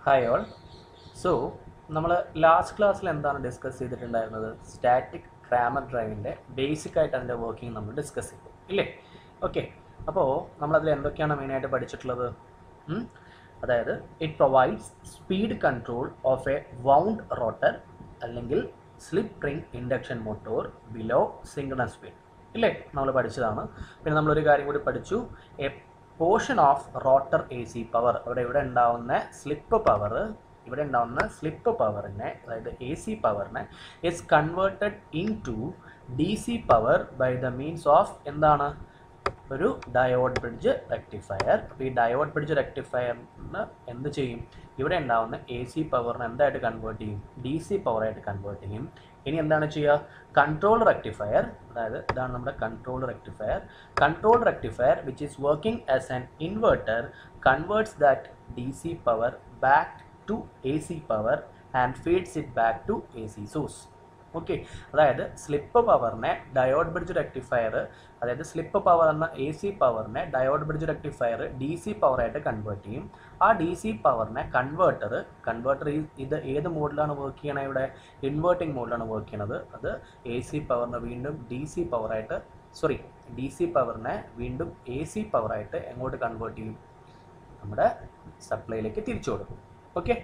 Hi all so നമ്മൾ last ക്ലാസ്സിൽ എന്താണ് ഡിസ്കസ് ചെയ്തിട്ടുണ്ടായിരുന്നത് സ്റ്റാറ്റിക് ക്രാമർ ഡ്രൈവിൻ്റെ ബേസിക് ആയിട്ട് അതിൻ്റെ വർക്കിംഗ് നമ്മൾ ഡിസ്കസ് ചെയ്തു ഇല്ലേ ഓക്കെ അപ്പോൾ നമ്മളതിൽ എന്തൊക്കെയാണ് മെയിനായിട്ട് പഠിച്ചിട്ടുള്ളത് ഉം? അതായത് it provides speed control of a wound rotor അല്ലെങ്കിൽ slip ring induction motor below synchronous speed ഇല്ലേ നമ്മൾ പഠിച്ചതാണ് പിന്നെ നമ്മളൊരു കാര്യം കൂടി പഠിച്ചു a portion of rotor A C power അവിടെ ഇവിടെ ഉണ്ടാവുന്ന സ്ലിപ്പ് പവർ ഇവിടെ ഉണ്ടാവുന്ന സ്ലിപ്പ് പവറിനെ അതായത് എ സി പവറിനെ is converted into D C power by the means of എന്താണ് ഒരു ഡയോഡ് ബ്രിഡ്ജ് റെക്ടിഫയർ അപ്പോൾ ഈ ഡയോഡ് ബ്രിഡ്ജ് റെക്ടിഫയറിന് എന്ത് ചെയ്യും ഇവിടെ ഉണ്ടാവുന്ന എ സി പവറിനെ എന്തായിട്ട് കൺവേർട്ട് ചെയ്യും ഡി സി പവറായിട്ട് കൺവേർട്ട് ചെയ്യും ഇനി എന്താണ് ചെയ്യുക കൺട്രോൾ റെക്ടിഫയർ അതായത് ഇതാണ് നമ്മുടെ control rectifier control rectifier which is working as an inverter converts that D C power back to A C power and feeds it back to A C source okay അതായത് slip പവറിനെ diode bridge rectifier അതായത് slip power എന്ന A C പവറിനെ diode bridge rectifier D C പവറായിട്ട് convert ചെയ്യും ആ D C പവറിനെ converter converter ഇത് ഏത് മോഡിലാണ് വർക്ക് ചെയ്യണത് ഇവിടെ ഇൻവേർട്ടിംഗ് മോഡിലാണ് വർക്ക് ചെയ്യണത് അത് എ സി പവറിനെ വീണ്ടും ഡി സി പവറായിട്ട് സോറി ഡി സി പവറിനെ വീണ്ടും എ സി പവറായിട്ട് എങ്ങോട്ട് കൺവേർട്ട് ചെയ്യും നമ്മുടെ സപ്ലൈയിലേക്ക് തിരിച്ചു കൊടുക്കും okay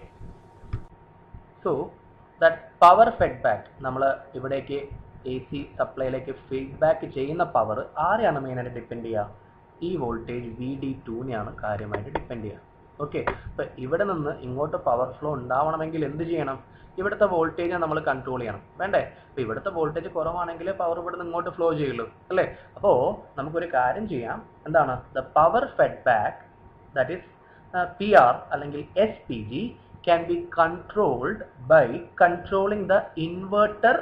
so that power feedback നമ്മൾ ഇവിടേക്ക് എ സി സപ്ലൈയിലേക്ക് ഫീഡ്ബാക്ക് ചെയ്യുന്ന പവർ ആരെയാണ് മെയിനായിട്ട് ഡിപ്പെൻഡ് ചെയ്യുക ഈ വോൾട്ടേജ് വി ഡി ടുവിനെയാണ് കാര്യമായിട്ട് ഡിപ്പെൻഡ് ചെയ്യുക ഓക്കെ അപ്പോൾ ഇവിടെ നിന്ന് ഇങ്ങോട്ട് പവർ ഫ്ലോ ഉണ്ടാവണമെങ്കിൽ എന്ത് ചെയ്യണം ഇവിടുത്തെ വോൾട്ടേജ് നമ്മൾ കൺട്രോൾ ചെയ്യണം വേണ്ടേ അപ്പോൾ ഇവിടുത്തെ വോൾട്ടേജ് കുറവാണെങ്കിൽ പവർ ഇവിടെ നിന്ന് ഇങ്ങോട്ട് ഫ്ലോ ചെയ്യുള്ളൂ അല്ലേ അപ്പോൾ നമുക്കൊരു കാര്യം ചെയ്യാം എന്താണ് the power feedback that is P R അല്ലെങ്കിൽ S P G can be controlled by controlling the inverter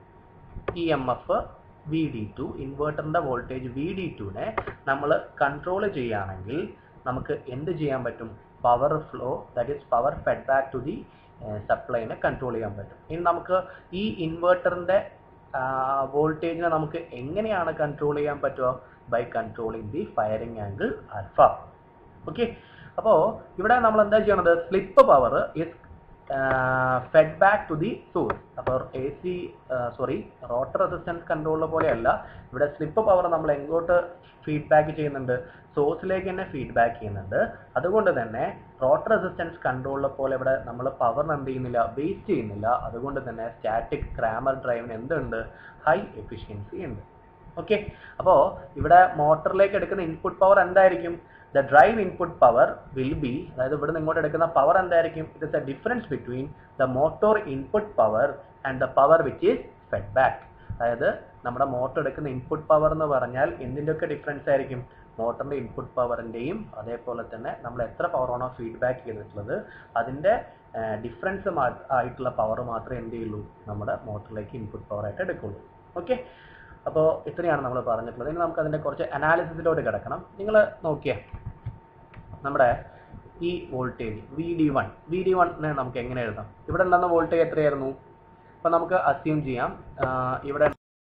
EMF VD2 ഇൻവേർട്ടറിൻ്റെ വോൾട്ടേജ് വി ഡി ടുവിനെ നമ്മൾ കൺട്രോൾ ചെയ്യുകയാണെങ്കിൽ നമുക്ക് എന്ത് ചെയ്യാൻ പറ്റും power flow that is power feedback to the സപ്ലൈനെ കൺട്രോൾ ചെയ്യാൻ പറ്റും ഇനി നമുക്ക് ഈ ഇൻവേർട്ടറിൻ്റെ വോൾട്ടേജിനെ നമുക്ക് എങ്ങനെയാണ് കൺട്രോൾ ചെയ്യാൻ പറ്റുക by controlling the firing angle alpha okay അപ്പോൾ ഇവിടെ നമ്മൾ എന്താ ചെയ്യണത് slip power is fed back to the source അപ്പോൾ A C sorry rotor resistance കൺട്രോളിനെ പോലെയല്ല ഇവിടെ സ്ലിപ്പ് പവർ നമ്മൾ എങ്ങോട്ട് ഫീഡ്ബാക്ക് ചെയ്യുന്നുണ്ട് സോഴ്സിലേക്ക് തന്നെ ഫീഡ്ബാക്ക് ചെയ്യുന്നുണ്ട് അതുകൊണ്ട് തന്നെ റോട്ടർ റെസിസ്റ്റൻസ് കൺട്രോളിനെ പോലെ ഇവിടെ നമ്മൾ പവറിന് എന്ത് ചെയ്യുന്നില്ല വേസ്റ്റ് ചെയ്യുന്നില്ല അതുകൊണ്ട് തന്നെ സ്റ്റാറ്റിക് ക്രാമർ ഡ്രൈവിന് എന്തുണ്ട് ഹൈ എഫിഷ്യൻസി ഉണ്ട് ഓക്കെ അപ്പോൾ ഇവിടെ മോട്ടറിലേക്ക് എടുക്കുന്ന ഇൻപുട്ട് പവർ എന്തായിരിക്കും the drive input power will be അതായത് ഇവിടെ നിന്ന് ഇങ്ങോട്ട് എടുക്കുന്ന പവർ എന്തായിരിക്കും it is a difference between the motor input power and the power which is fed back അതായത് നമ്മുടെ മോട്ടർ എടുക്കുന്ന ഇൻപുട്ട് പവർ എന്ന് പറഞ്ഞാൽ എന്തിൻ്റെയൊക്കെ ഡിഫറൻസ് ആയിരിക്കും മോട്ടറിൻ്റെ ഇൻപുട്ട് പവറിൻ്റെയും അതേപോലെ തന്നെ നമ്മൾ എത്ര പവറാണോ ഫീഡ്ബാക്ക് ചെയ്തിട്ടുള്ളത് അതിൻ്റെ ഡിഫറൻസ് ആയിട്ടുള്ള പവർ മാത്രമേ എന്ത് ചെയ്യുള്ളൂ നമ്മുടെ മോട്ടറിലേക്ക് ഇൻപുട്ട് പവറായിട്ട് എടുക്കുള്ളൂ ഓക്കെ അപ്പോൾ ഇത്രയാണ് നമ്മൾ പറഞ്ഞിട്ടുള്ളത് ഇനി നമുക്ക് അതിൻ്റെ കുറച്ച് അനാലിസിസിലോട്ട് കിടക്കണം നിങ്ങൾ നോക്കിയേ നമ്മുടെ ഈ voltage V D one V D വണ്ണിനെ നമുക്ക് എങ്ങനെ എഴുതാം ഇവിടെ ഉണ്ടാകുന്ന വോൾട്ടേജ് എത്രയായിരുന്നു അപ്പോൾ നമുക്ക് അസ്യൂം ചെയ്യാം ഇവിടെ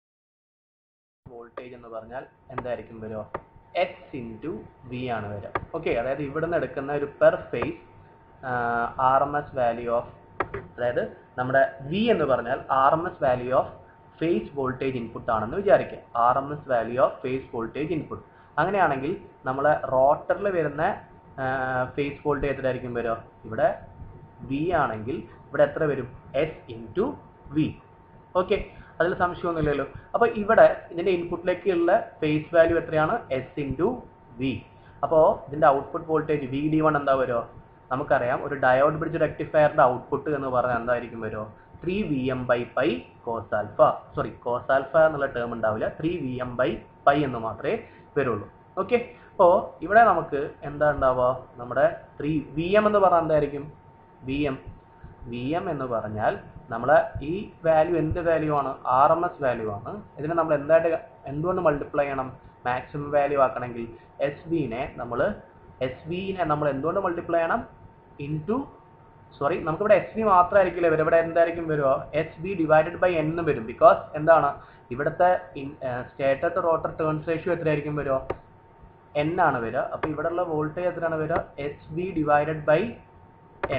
വോൾട്ടേജ് എന്ന് പറഞ്ഞാൽ എന്തായിരിക്കും വരിക എക്സ് ഇൻറ്റു വി ആണ് വരിക ഓക്കെ അതായത് ഇവിടെ നിന്ന് എടുക്കുന്ന ഒരു per phase R M S value of അതായത് നമ്മുടെ വി എന്ന് പറഞ്ഞാൽ R M S value of phase voltage input ആണെന്ന് വിചാരിക്കുക R M S value of phase voltage input അങ്ങനെയാണെങ്കിൽ നമ്മൾ റോട്ടറിൽ വരുന്ന ഫേസ് വോൾട്ടേജ് എത്രയായിരിക്കും വരിക ഇവിടെ വി ആണെങ്കിൽ ഇവിടെ എത്ര വരും എസ് ഇൻറ്റു വി ഓക്കെ അതിൽ സംശയമൊന്നുമില്ലല്ലോ അപ്പോൾ ഇവിടെ ഇതിൻ്റെ ഇൻപുട്ടിലേക്കുള്ള ഫേസ് വാല്യൂ എത്രയാണ് എസ് ഇൻറ്റു വി അപ്പോൾ ഇതിൻ്റെ output voltage V D one എന്താ വരുമോ നമുക്കറിയാം ഒരു ഡയോഡ് ബ്രിഡ്ജ് റെക്ടിഫയറിൻ്റെ ഔട്ട്പുട്ട് എന്ന് പറഞ്ഞാൽ എന്തായിരിക്കും വരുമോ three V M by pi cos alpha sorry cos alpha എന്നുള്ള ടേം ഉണ്ടാവില്ല three V M by pi എന്ന് മാത്രമേ വരുള്ളൂ ഓക്കെ അപ്പോൾ ഇവിടെ നമുക്ക് എന്താ ഉണ്ടാവുക നമ്മുടെ ത്രീ വി എം എന്ന് പറഞ്ഞാൽ എന്തായിരിക്കും വി എം വി എം എന്ന് പറഞ്ഞാൽ നമ്മൾ ഈ വാല്യൂ എന്ത് വാല്യൂ ആണ് ആർ എം എസ് വാല്യൂ ആണ് ഇതിനെ നമ്മൾ എന്തായിട്ട് എന്തുകൊണ്ട് മൾട്ടിപ്ലൈ ചെയ്യണം മാക്സിമം വാല്യൂ ആക്കണമെങ്കിൽ എസ് വിനെ നമ്മൾ എസ് വിനെ നമ്മൾ എന്തുകൊണ്ട് മൾട്ടിപ്ലൈ ചെയ്യണം ഇൻറ്റു സോറി നമുക്കിവിടെ എസ് ബി മാത്രമായിരിക്കില്ല വരും ഇവിടെ എന്തായിരിക്കും വരുമോ S B divided by N എന്ന് വരും ബിക്കോസ് എന്താണ് ഇവിടുത്തെ stator to rotor turns ratio എത്രയായിരിക്കും വരുമോ എൻ ആണ് വരിക അപ്പോൾ ഇവിടെയുള്ള വോൾട്ടേജ് എത്രയാണ് വരിക S B divided by N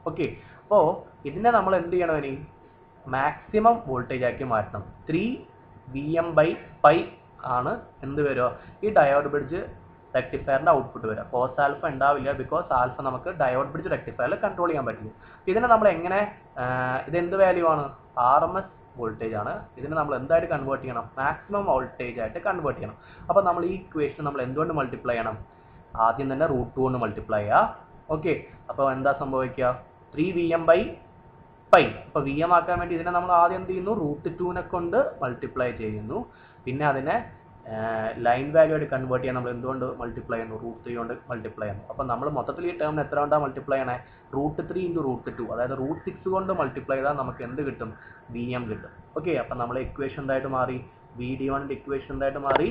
okay അപ്പോൾ ഇതിനെ നമ്മൾ എന്ത് ചെയ്യണം ഇനി മാക്സിമം വോൾട്ടേജ് ആക്കി മാറ്റണം three V M by pi ആണ് എന്ത് വരിക ഈ ഡയോഡ് ബ്രിഡ്ജ് റെക്ടിഫയറിന്റെ ഔട്ട്പുട്ട് വരിക കോസ് ആൽഫ ഉണ്ടാവില്ല ബിക്കോസ് ആൽഫ നമുക്ക് ഡയോഡ് ബ്രിഡ്ജ് റെക്ടിഫയറിൽ കൺട്രോൾ ചെയ്യാൻ പറ്റില്ല ഇതിനെ നമ്മൾ എങ്ങനെ ഇത് എന്ത് വാല്യൂ ആണ് ആർ എം എസ് വോൾട്ടേജ് ആണ് ഇതിനെ നമ്മൾ എന്തായിട്ട് കൺവേർട്ട് ചെയ്യണം മാക്സിമം വോൾട്ടേജ് ആയിട്ട് കൺവേർട്ട് ചെയ്യണം അപ്പോൾ നമ്മൾ ഈ ഇക്വേഷൻ നമ്മൾ എന്തുകൊണ്ട് മൾട്ടിപ്ലൈ ചെയ്യണം ആദ്യം തന്നെ റൂട്ട് ടു കൊണ്ട് മൾട്ടിപ്ലൈ ചെയ്യുക ഓക്കെ അപ്പോൾ എന്താ സംഭവിക്കുക three V M by pi അപ്പോൾ വി എം ആക്കാൻ വേണ്ടി ഇതിനെ നമ്മൾ ആദ്യം എന്ത് ചെയ്യുന്നു റൂട്ട് ടുവിനെ കൊണ്ട് മൾട്ടിപ്ലൈ ചെയ്യുന്നു പിന്നെ അതിനെ ലൈൻ വാല്യൂ ആയിട്ട് കൺവേർട്ട് ചെയ്യാൻ നമ്മൾ എന്തുകൊണ്ട് മൾട്ടിപ്ലൈ ചെയ്യുന്നു റൂട്ട് ത്രീ കൊണ്ട് മൾട്ടിപ്ലൈ ചെയ്യുന്നു അപ്പോൾ നമ്മൾ മൊത്തത്തിൽ ഈ ടേമിന് എത്ര കൊണ്ടാണ് മൾട്ടിപ്ലൈ ചെയ്യണേ root three into root two അതായത് റൂട്ട് സിക്സ് കൊണ്ട് മൾട്ടിപ്ലൈ ചെയ്താൽ നമുക്ക് എന്ത് കിട്ടും വി എം കിട്ടും ഓക്കെ അപ്പം നമ്മൾ ഇക്വേഷൻ എന്തായിട്ട് മാറി വി ഡി വണ്ണിൻ്റെ ഇക്വേഷൻ എന്തായിട്ട് മാറി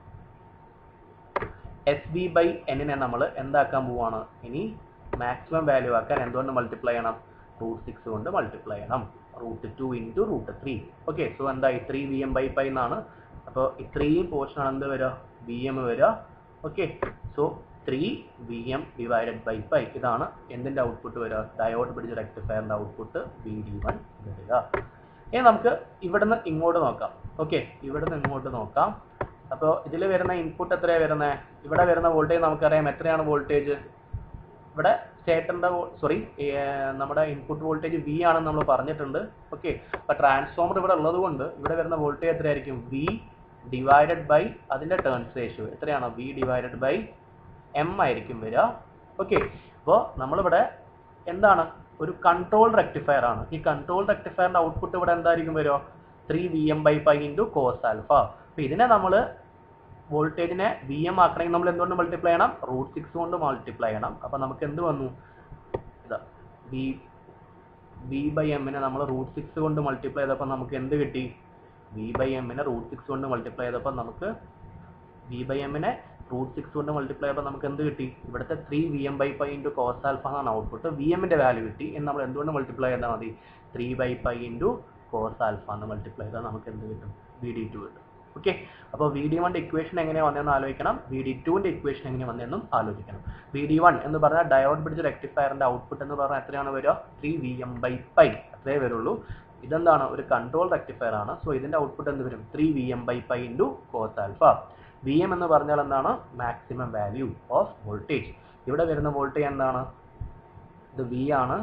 എസ് ബി ബൈ എന്നിനെ നമ്മൾ എന്താക്കാൻ പോവാണ് ഇനി മാക്സിമം വാല്യൂ ആക്കാൻ എന്തുകൊണ്ട് മൾട്ടിപ്ലൈ ചെയ്യണം റൂട്ട് സിക്സ് കൊണ്ട് മൾട്ടിപ്ലൈ ചെയ്യണം root two into root three okay so എന്തായി three V M by pi എന്നാണ് അപ്പോൾ ഇത്രയും പോർഷൻ ആണ് എന്ത് വരിക വി എം വരിക okay so three V M divided by pi ഇതാണ് എന്തിൻ്റെ ഔട്ട്പുട്ട് വരിക ഡയോഡ് ബ്രിഡ്ജ് റെക്ടിഫയറിൻ്റെ ഔട്ട്പുട്ട് വി ഡി വൺ വരിക ഇനി നമുക്ക് ഇവിടുന്ന് ഇങ്ങോട്ട് നോക്കാം ഓക്കെ ഇവിടുന്ന് ഇങ്ങോട്ട് നോക്കാം അപ്പോൾ ഇതിൽ വരുന്ന ഇൻപുട്ട് എത്രയാണ് വരുന്നത് ഇവിടെ വരുന്ന വോൾട്ടേജ് നമുക്കറിയാം എത്രയാണ് വോൾട്ടേജ് ഇവിടെ സ്റ്റേറ്ററിൻ്റെ സോറി നമ്മുടെ ഇൻപുട്ട് വോൾട്ടേജ് വി ആണെന്ന് നമ്മൾ പറഞ്ഞിട്ടുണ്ട് ഓക്കെ അപ്പോൾ ട്രാൻസ്ഫോമർ ഇവിടെ ഉള്ളത് കൊണ്ട് ഇവിടെ വരുന്ന വോൾട്ടേജ് എത്രയായിരിക്കും വി ഡിവൈഡഡ് ബൈ അതിൻ്റെ ടേൺസ് റേഷ്യോ എത്രയാണ് വി ഡിവൈഡഡ് ബൈ എം ആയിരിക്കും വരിക ഓക്കെ അപ്പോൾ നമ്മളിവിടെ എന്താണ് ഒരു കൺട്രോൾ റെക്ടിഫയർ ആണ് ഈ കൺട്രോൾ റെക്ടിഫയറിന്റെ ഔട്ട്പുട്ട് ഇവിടെ എന്തായിരിക്കും വരിക three V M by pi into cos alpha അപ്പോൾ ഇതിനെ നമ്മൾ വോൾട്ടേജിനെ വി എം ആക്കണമെങ്കിൽ നമ്മൾ എന്തുകൊണ്ട് മൾട്ടിപ്ലൈ ചെയ്യണം റൂട്ട് സിക്സ് കൊണ്ട് മൾട്ടിപ്ലൈ ചെയ്യണം അപ്പോൾ നമുക്ക് എന്ത് വന്നു ഇതാ വി വി ബൈ എമ്മിനെ നമ്മൾ റൂട്ട് സിക്സ് കൊണ്ട് മൾട്ടിപ്ലൈ ചെയ്തപ്പോൾ നമുക്ക് എന്ത് കിട്ടി വി ബൈ എമ്മിനെ റൂട്ട് സിക്സ് കൊണ്ട് മൾട്ടിപ്ലൈ ചെയ്തപ്പോൾ നമുക്ക് വി ബൈ എമ്മിനെ റൂട്ട് സിക്സ് കൊണ്ട് മൾട്ടിപ്ലൈ ചെയ്തപ്പോൾ നമുക്ക് എന്ത് കിട്ടി ഇവിടുത്തെ three V M by pi into cos alpha എന്നാണ് ഔട്ട്പുട്ട് വി എമ്മിൻ്റെ വാല്യൂ കിട്ടി എന്ന് നമ്മൾ എന്തുകൊണ്ട് മൾട്ടിപ്ലൈ ചെയ്താൽ മതി three by pi into cos alpha എന്ന് മൾട്ടിപ്ലൈ ചെയ്താൽ നമുക്ക് എന്ത് കിട്ടും വി ഡി ടു കിട്ടും ഓക്കെ അപ്പോൾ വി ഡി വണ്ണിൻ്റെ ഇക്വേഷൻ എങ്ങനെയാണ് വന്നതെന്ന് ആലോചിക്കണം വി ഡി ടുവിൻ്റെ ഇക്വേഷൻ എങ്ങനെ വന്നതെന്നും ആലോചിക്കണം വി ഡി വൺ എന്ന് പറഞ്ഞാൽ ഡയോഡ് ബ്രിഡ്ജ് റെക്ടിഫയറിൻ്റെ ഔട്ട്പുട്ട് എന്ന് പറഞ്ഞാൽ എത്രയാണ് വരിക three V M by pi അത്രേ വരുള്ളൂ ഇതെന്താണ് ഒരു കൺട്രോൾ റെക്ടിഫയർ ആണ് സോ ഇതിൻ്റെ ഔട്ട്പുട്ട് എന്ത് വരും three V M by pi into cos alpha V M എന്ന് പറഞ്ഞാൽ എന്താണ് മാക്സിമം വാല്യൂ ഓഫ് വോൾട്ടേജ് ഇവിടെ വരുന്ന വോൾട്ടേജ് എന്താണ് ഇത് വി ആണ്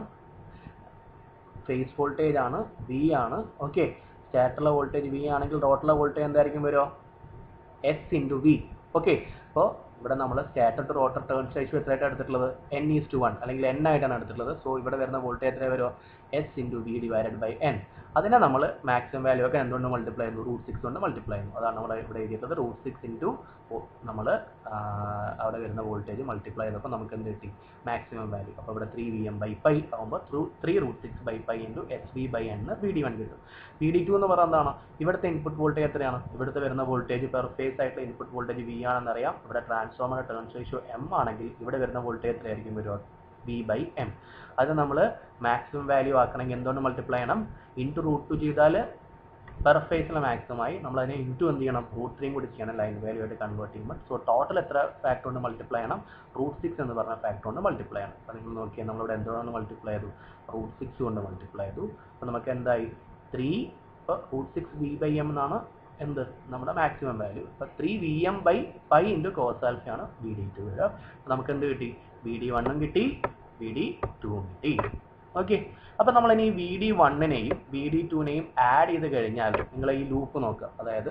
ഫേസ് വോൾട്ടേജ് ആണ് വി ആണ് ഓക്കെ സ്റ്റാറ്ററിലെ വോൾട്ടേജ് വി ആണെങ്കിൽ റോട്ടിലെ വോൾട്ടേജ് എന്തായിരിക്കും വരുമോ എസ് ഇൻറ്റു വി ഓക്കെ അപ്പോൾ ഇവിടെ നമ്മൾ stator to rotor turns ratio എത്രയായിട്ടാണ് എടുത്തിട്ടുള്ളത് എൻ ഈസ് ടു വൺ അല്ലെങ്കിൽ എൻ ആയിട്ടാണ് എടുത്തിട്ടുള്ളത് സോ ഇവിടെ വരുന്ന വോൾട്ടേജ് എത്ര വരുമോ S into V divided by N അതിനെ നമ്മൾ മാക്സിമം വാല്യൂ ഒക്കെ എന്തുകൊണ്ട് മൾട്ടിപ്ലൈ ചെയ്യുന്നു റൂട്ട് സിക്സ് കൊണ്ട് മൾട്ടിപ്ലൈ ചെയ്യുന്നു അതാണ് നമ്മൾ ഇവിടെ എഴുതിയിട്ടുള്ളത് റൂട്ട് സിക്സ് ഇൻറ്റു നമ്മൾ അവിടെ വരുന്ന വോൾട്ടേജ് മൾട്ടിപ്ലൈ ചെയ്തപ്പോൾ നമുക്ക് എന്ത് കിട്ടി മാക്സിമം വാല്യൂ അപ്പോൾ ഇവിടെ three V M by pi ആകുമ്പോൾ through three root six by pi into H V by എന്ന് വി ഡി വൺ കിട്ടും വി ഡി ടു എന്ന് പറയുന്നത് എന്താണ് ഇവിടുത്തെ ഇൻപുട്ട് വോൾട്ടേജ് എത്രയാണ് ഇവിടുത്തെ വരുന്ന വോൾട്ടേജ് പെർ ഫേസ് ആയിട്ടുള്ള ഇൻപുട്ട് വോൾട്ടേജ് വി ആണെന്നറിയാം ഇവിടെ ട്രാൻസ്ഫോമർ ടേൺസ് റേഷ്യോ എം ആണെങ്കിൽ ഇവിടെ വരുന്ന വോൾട്ടേജ് എത്രയായിരിക്കും വരിക വി ബൈ എം അത് നമ്മൾ മാക്സിമം വാല്യൂ ആക്കണമെങ്കിൽ എന്തുകൊണ്ട് മൾട്ടിപ്ലൈ ചെയ്യണം ഇൻറ്റു റൂട്ട് ടു ചെയ്താൽ പെർ ഫേസിലെ മാക്സിമം ആയി നമ്മൾ അതിനെ ഇൻറ്റു എന്ത് ചെയ്യണം റൂട്ട് ത്രീയും കൂടി ചെയ്യണം ലൈൻ വാല്യൂ ആയിട്ട് കൺവേർട്ട് ചെയ്യുമ്പോൾ സോ ടോട്ടൽ എത്ര ഫാക്ടർ കൊണ്ട് മൾട്ടിപ്ലൈ ചെയ്യണം റൂട്ട് സിക്സ് എന്ന് പറഞ്ഞ ഫാക്ടർ കൊണ്ട് മൾട്ടിപ്ലൈ ചെയ്യണം അപ്പോൾ നിങ്ങൾ നോക്കിയാൽ നമ്മളിവിടെ എന്തുകൊണ്ട് മൾട്ടിപ്ലൈ ചെയ്തു റൂട്ട് സിക്സ് കൊണ്ട് മൾട്ടിപ്ലൈ ചെയ്തു അപ്പോൾ നമുക്ക് എന്തായി ത്രീ ഇപ്പോൾ root six V by M എന്നാണ് എന്ത് നമ്മുടെ മാക്സിമം വാല്യൂ അപ്പോൾ three V M by five into cos ആൽഫയാണ് വി ഡി ടു വരിക അപ്പോൾ നമുക്ക് എന്ത് കിട്ടി വി ഡി വണ്ണും കിട്ടി വി ഡി ടുവും കിട്ടി ഓക്കെ അപ്പോൾ നമ്മൾ ഇനി വി ഡി വണ്ണിനെയും വി ഡി ടുവിനെയും ആഡ് ചെയ്ത് കഴിഞ്ഞാൽ നിങ്ങൾ ഈ ലൂപ്പ് നോക്കുക അതായത്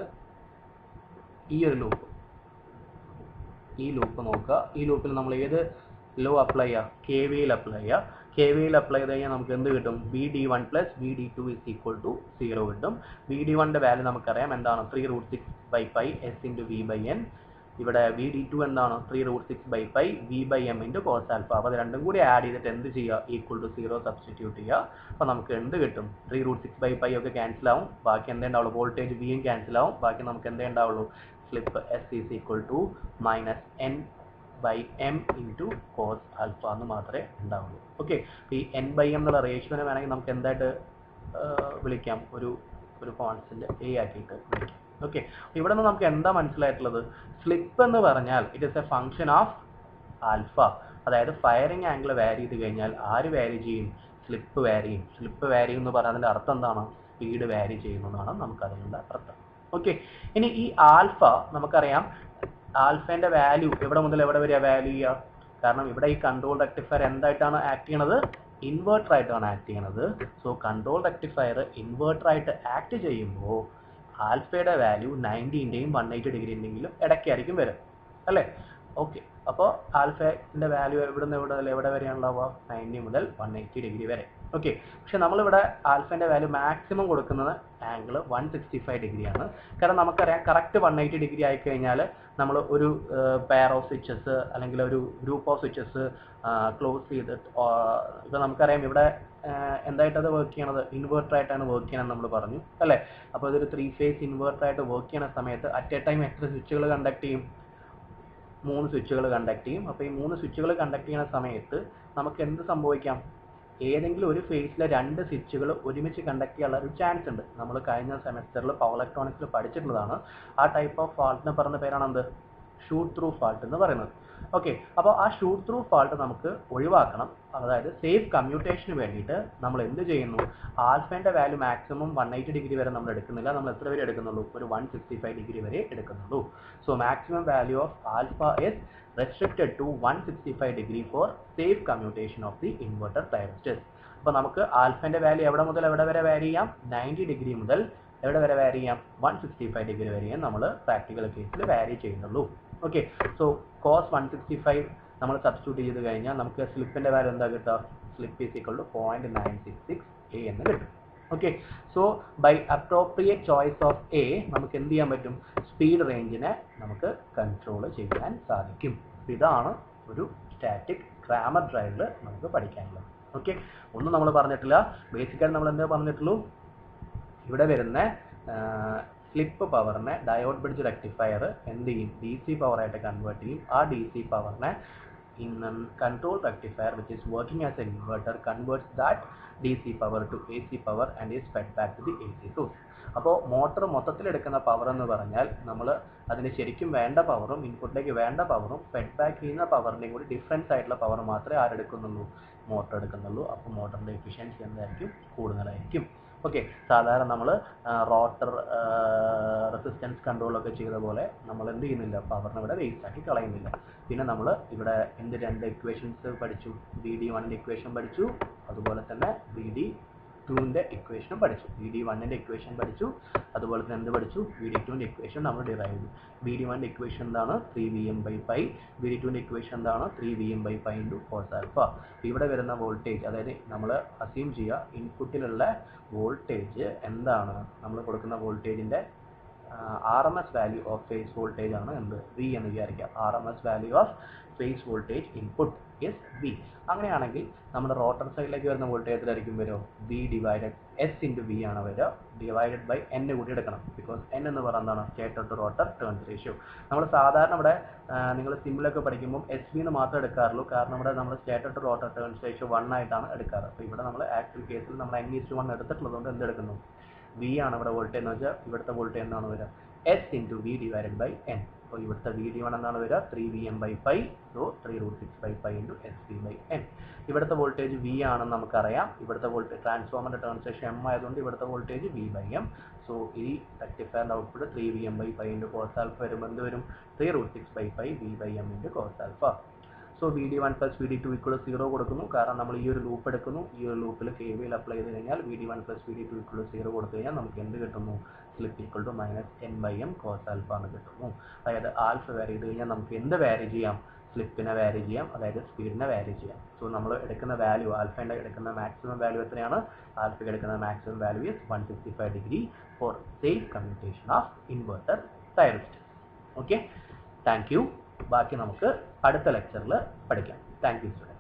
ഈ ഒരു ലൂപ്പ് ഈ ലൂപ്പ് നോക്കുക ഈ ലൂപ്പിൽ നമ്മൾ ഏത് ലോ അപ്ലൈ ചെയ്യുക കെ വിയിൽ അപ്ലൈ ചെയ്യുക കെ വിയിൽ അപ്ലൈ ചെയ്ത് കഴിഞ്ഞാൽ നമുക്ക് എന്ത് കിട്ടും V D one plus V D two is equal to zero കിട്ടും വി ഡി വണ്ണിൻ്റെ വാല്യൂ നമുക്കറിയാം എന്താണ് three root six by pi S into V by N ഇവിടെ വി ഡി ടു എന്താണ് three root six by pi V by M into cos alpha അപ്പോൾ അത് രണ്ടും കൂടി ആഡ് ചെയ്തിട്ട് എന്ത് ചെയ്യുക ഈക്വൽ ടു സീറോ സബ്സ്റ്റിറ്റ്യൂട്ട് ചെയ്യുക അപ്പോൾ നമുക്ക് എന്ത് കിട്ടും three root six by pi ഒക്കെ ക്യാൻസൽ ആവും ബാക്കി എന്തേ ഉണ്ടാവുള്ളൂ വോൾട്ടേജ് വിയും ക്യാൻസൽ ആവും ബാക്കി നമുക്ക് എന്തേ ഉണ്ടാവുള്ളൂ slip S is equal to minus N by M into cos alpha എന്ന് മാത്രമേ ഉണ്ടാവുള്ളൂ ഓക്കെ ഈ എൻ ബൈ എം എന്നുള്ള റേഷ്യോനെ വേണമെങ്കിൽ നമുക്ക് എന്തായിട്ട് വിളിക്കാം ഒരു ഒരു കോൺസ്റ്റന്റ് എ ആക്കിയിട്ട് വിളിക്കാം ഓക്കെ ഇവിടെ നിന്ന് നമുക്ക് എന്താ മനസ്സിലായിട്ടുള്ളത് സ്ലിപ്പ് എന്ന് പറഞ്ഞാൽ it is a function of alpha അതായത് ഫയറിംഗ് ആംഗിൾ വാരി ചെയ്ത് കഴിഞ്ഞാൽ ആര് വാരി ചെയ്യും സ്ലിപ്പ് വാരി ചെയ്യും സ്ലിപ്പ് വാരി എന്ന് പറയുന്നതിൻ്റെ അർത്ഥം എന്താണ് സ്പീഡ് വാരി ചെയ്യുന്നു എന്നാണ് നമുക്കതിനുള്ള അർത്ഥം ഓക്കെ ഇനി ഈ ആൽഫ നമുക്കറിയാം ആൽഫേന്റെ വാല്യൂ എവിടെ മുതൽ എവിടെ വരെയാ വാല്യൂ ചെയ്യുക കാരണം ഇവിടെ ഈ കൺട്രോൾ റെക്ടിഫയർ എന്തായിട്ടാണ് ആക്ട് ചെയ്യണത് ഇൻവേർട്ടർ ആയിട്ടാണ് ആക്ട് ചെയ്യണത് സോ കൺട്രോൾ റെക്ടിഫയർ ഇൻവേർട്ടർ ആയിട്ട് ആക്ട് ചെയ്യുമ്പോൾ ആൽഫയുടെ വാല്യൂ നയൻറ്റീൻ്റെയും വൺ എയ്റ്റി ഡിഗ്രിൻ്റെങ്കിലും ഇടയ്ക്കായിരിക്കും വരും അല്ലേ ഓക്കെ അപ്പോൾ ആൽഫയുടെ വാല്യൂ എവിടെ നിന്ന് എവിടെ മുതൽ എവിടെ വരെയാണ് ഉണ്ടാവുക നയൻറ്റി മുതൽ വൺ എയ്റ്റി ഡിഗ്രി വരെ ഓക്കെ പക്ഷെ നമ്മളിവിടെ ആൽഫേൻ്റെ വാല്യൂ മാക്സിമം കൊടുക്കുന്നത് ആംഗിൾ വൺ സിക്സ്റ്റി ഫൈവ് ഡിഗ്രിയാണ് കാരണം നമുക്കറിയാം കറക്റ്റ് വൺ എയ്റ്റി ഡിഗ്രി ആയി കഴിഞ്ഞാൽ നമ്മൾ ഒരു പെയർ ഓഫ് സ്വിച്ചസ് അല്ലെങ്കിൽ ഒരു ഗ്രൂപ്പ് ഓഫ് സ്വിച്ചസ് ക്ലോസ് ചെയ്തിട്ട് ഇപ്പം നമുക്കറിയാം ഇവിടെ എന്തായിട്ടത് വർക്ക് ചെയ്യണത് ഇൻവേർട്ടർ ആയിട്ടാണ് വർക്ക് ചെയ്യണമെന്ന് നമ്മൾ പറഞ്ഞു അല്ലേ അപ്പോൾ ഇതൊരു ത്രീ ഫേസ് ഇൻവേർട്ടർ ആയിട്ട് വർക്ക് ചെയ്യണ സമയത്ത് അറ്റ് എ ടൈം എത്ര സ്വിച്ചുകൾ കണ്ടക്ട് ചെയ്യും മൂന്ന് സ്വിച്ചുകൾ കണ്ടക്ട് ചെയ്യും അപ്പോൾ ഈ മൂന്ന് സ്വിച്ചുകൾ കണ്ടക്ട് ചെയ്യുന്ന സമയത്ത് നമുക്ക് എന്ത് സംഭവിക്കാം ഏതെങ്കിലും ഒരു ഫേസിലെ രണ്ട് സ്വിച്ചുകൾ ഒരുമിച്ച് കണ്ടക്ട് ചെയ്യാനുള്ള ഒരു ചാൻസ് ഉണ്ട് നമ്മൾ കഴിഞ്ഞ സെമസ്റ്ററിൽ പവർ ഇലക്ട്രോണിക്സിൽ പഠിച്ചിട്ടുള്ളതാണ് ആ ടൈപ്പ് ഓഫ് ഫാൾട്ടിന് പറഞ്ഞ പേരാണ് എന്ത് ഷൂട്ട് ത്രൂ ഫാൾട്ട് എന്ന് പറയുന്നത് ഓക്കെ അപ്പോൾ ആ ഷൂട്ട് ത്രൂ ഫാൾട്ട് നമുക്ക് ഒഴിവാക്കണം അതായത് സേഫ് കമ്മ്യൂട്ടേഷന് വേണ്ടിയിട്ട് നമ്മൾ എന്ത് ചെയ്യുന്നു ആൽഫേൻ്റെ value maximum one eighty degree വരെ നമ്മൾ എടുക്കുന്നില്ല നമ്മൾ എത്ര വരെ എടുക്കുന്നുള്ളൂ ഒരു വൺ സിക്സ്റ്റി ഫൈവ് ഡിഗ്രി വരെ എടുക്കുന്നുള്ളൂ so maximum value of alpha is restricted to 165 degree for safe commutation of the inverter thyristor. അപ്പോൾ നമുക്ക് ആൽഫന്റെ വാല്യൂ എവിടെ മുതൽ എവിടെ വരെ വാരി ചെയ്യാം നയൻറ്റി ഡിഗ്രി മുതൽ എവിടെ വരെ വാരി ചെയ്യാം വൺ സിക്സ്റ്റി ഫൈവ് ഡിഗ്രി വരെയും നമ്മൾ പ്രാക്ടിക്കൽ കേസിൽ വാരി ചെയ്യുന്നുള്ളൂ okay so cos one sixty five നമ്മൾ സബ്സ്റ്റിറ്റ്യൂട്ട് ചെയ്ത് കഴിഞ്ഞാൽ നമുക്ക് സ്ലിപ്പിന്റെ വാല്യൂ എന്താ കിട്ടുക slip is equal to point nine six six a എന്ന് കിട്ടും okay so by appropriate choice of a നമുക്ക് എന്ത് ചെയ്യാൻ പറ്റും സ്പീഡ് റേഞ്ചിനെ നമുക്ക് കൺട്രോൾ ചെയ്യാൻ സാധിക്കും ഇതാണ് ഒരു സ്റ്റാറ്റിക് ഗ്രാമർ ഡ്രൈവിൽ നമുക്ക് പഠിക്കാനുള്ളത് ഓക്കെ ഒന്നും നമ്മൾ പറഞ്ഞിട്ടില്ല ബേസിക്കായിട്ട് നമ്മൾ എന്താ പറഞ്ഞിട്ടുള്ളൂ ഇവിടെ വരുന്ന സ്ലിപ്പ് പവറിനെ ഡയോഡ് ബ്രിഡ്ജ് റെക്ടിഫയർ എന്ത് ചെയ്യും ഡി സി പവറായിട്ട് കൺവേർട്ട് ചെയ്യും ആ ഡി സി പവറിനെ in a control rectifier which is working as an inverter converts that DC power to AC power and is fed back to the AC source. അപ്പോൾ motor മൊത്തത്തിൽ എടുക്കുന്ന power എന്ന് പറഞ്ഞാൽ നമ്മൾ അതിന് ശരിക്കും വേണ്ട പവറും ഇൻപുട്ടിലേക്ക് വേണ്ട പവറും ഫെഡ് ബാക്ക് ചെയ്യുന്ന പവറിൻ്റെയും കൂടി ഡിഫറൻസ് ആയിട്ടുള്ള പവർ മാത്രമേ ആരെടുക്കുന്നുള്ളൂ മോട്ടർ എടുക്കുന്നുള്ളൂ അപ്പോൾ മോട്ടറിൻ്റെ എഫിഷ്യൻസി എന്തായിരിക്കും കൂടുതലായിരിക്കും ഓക്കെ സാധാരണ നമ്മൾ റോട്ടർ റെസിസ്റ്റൻസ് കൺട്രോളൊക്കെ ചെയ്ത പോലെ നമ്മൾ എന്ത് ചെയ്യുന്നില്ല പവറിനെ ഇവിടെ വേസ്റ്റ് ആക്കി കളയുന്നില്ല പിന്നെ നമ്മൾ ഇവിടെ എന്ത് രണ്ട് ഇക്വേഷൻസ് പഠിച്ചു ബി ഡി വണ്ണിൻ്റെ ഇക്വേഷൻ പഠിച്ചു അതുപോലെ തന്നെ ബി ഡി ടുവിൻ്റെ ഇക്വേഷനും പഠിച്ചു ബി ഡി വണ്ണിൻ്റെ ഇക്വേഷൻ പഠിച്ചു അതുപോലെ തന്നെ എന്ത് പഠിച്ചു ബി ഡി ടുവിൻ്റെ ഇക്വേഷൻ നമ്മൾ ഡിറൈവ് ചെയ്തു ബി ഡി വണ്ണിൻ്റെ ഇക്വേഷൻ എന്താണ് three V M by pi B D ടുവിൻ്റെ ഇക്വേഷൻ എന്താണ് three V M by pi into cos alpha ഇവിടെ വരുന്ന വോൾട്ടേജ് അതായത് നമ്മൾ അസ്യൂം ചെയ്യുക ഇൻപുട്ടിലുള്ള വോൾട്ടേജ് എന്താണ് നമ്മൾ കൊടുക്കുന്ന വോൾട്ടേജിൻ്റെ R M S value of phase voltage ആണ് എന്ത് വി എന്ന് വിചാരിക്കാം R M S value of phase voltage input is V അങ്ങനെയാണെങ്കിൽ നമ്മുടെ റോട്ടർ സൈഡിലേക്ക് വരുന്ന വോൾട്ടേജ് എത്രയായിരിക്കും വരും V divided S into V ആണ് വരിക ഡിവൈഡഡ് ബൈ എൻ കൂടി എടുക്കണം ബിക്കോസ് എൻ എന്ന് പറയുന്നത് എന്താണ് stator to rotor turns ratio നമ്മൾ സാധാരണ ഇവിടെ നിങ്ങൾ സിമ്പിളൊക്കെ പഠിക്കുമ്പോൾ എസ് വി എന്ന് മാത്രമേ എടുക്കാറുള്ളൂ കാരണം ഇവിടെ നമ്മൾ stator to rotor turns ratio one ആയിട്ടാണ് എടുക്കാറ് അപ്പോൾ ഇവിടെ നമ്മൾ ആക്ച്വൽ കേസിൽ നമ്മൾ എൻ ഈസ്റ്റ് വൺ എടുത്തിട്ടുള്ളതുകൊണ്ട് എന്ത് എടുക്കുന്നു വി ആണ് ഇവിടെ വോൾട്ടേജ് എന്ന് വെച്ചാൽ ഇവിടുത്തെ വോൾട്ടേജ് എന്താണ് വരിക S into V divided by N അപ്പോൾ ഇവിടുത്തെ വി ഡി വൺ എന്നാണ് വരിക three V M by pi so three root six by pi into S V by N ഇവിടുത്തെ വോൾട്ടേജ് വി ആണെന്ന് നമുക്കറിയാം ഇവിടുത്തെ വോൾട്ടേജ് ട്രാൻസ്ഫോമറിൻ്റെ ട്രാൻസാക്ഷൻ എം ആയതുകൊണ്ട് ഇവിടുത്തെ voltage V by M so ഈ റെക്ടിഫയറിൻ്റെ output three V M by pi into cos alpha വരുമ്പോൾ എന്ത് വരും three root six by pi V by M into cos alpha so V D one plus V D two equal zero കൊടുക്കുന്നു കാരണം നമ്മൾ ഈ ഒരു ലൂപ്പ് എടുക്കുന്നു ഈ ഒരു ലൂപ്പിൽ കെ വിയിൽ അപ്ലൈ ചെയ്ത് കഴിഞ്ഞാൽ V D one plus V D two equal zero കൊടുത്തു കഴിഞ്ഞാൽ നമുക്ക് എന്ത് കിട്ടുന്നു slip equal to minus N by M cos alpha എന്ന് കിട്ടുന്നു അതായത് ആൽഫ വാരി ചെയ്ത് കഴിഞ്ഞാൽ നമുക്ക് എന്ത് വാരി ചെയ്യാം സ്ലിപ്പിനെ വാരി ചെയ്യാം അതായത് സ്പീഡിനെ വാരി ചെയ്യാം സോ നമ്മൾ എടുക്കുന്ന വാല്യൂ ആൽഫയുടെ എടുക്കുന്ന മാക്സിമം വാല്യൂ എത്രയാണ് ആൽഫയ്ക്ക് എടുക്കുന്ന maximum value is one sixty five degree for safe commutation of inverter thyristor okay thank you ബാക്കി നമുക്ക് അടുത്ത ലെക്ചറിൽ പഠിക്കാം താങ്ക് യു സ്റ്റുഡൻറ്റ്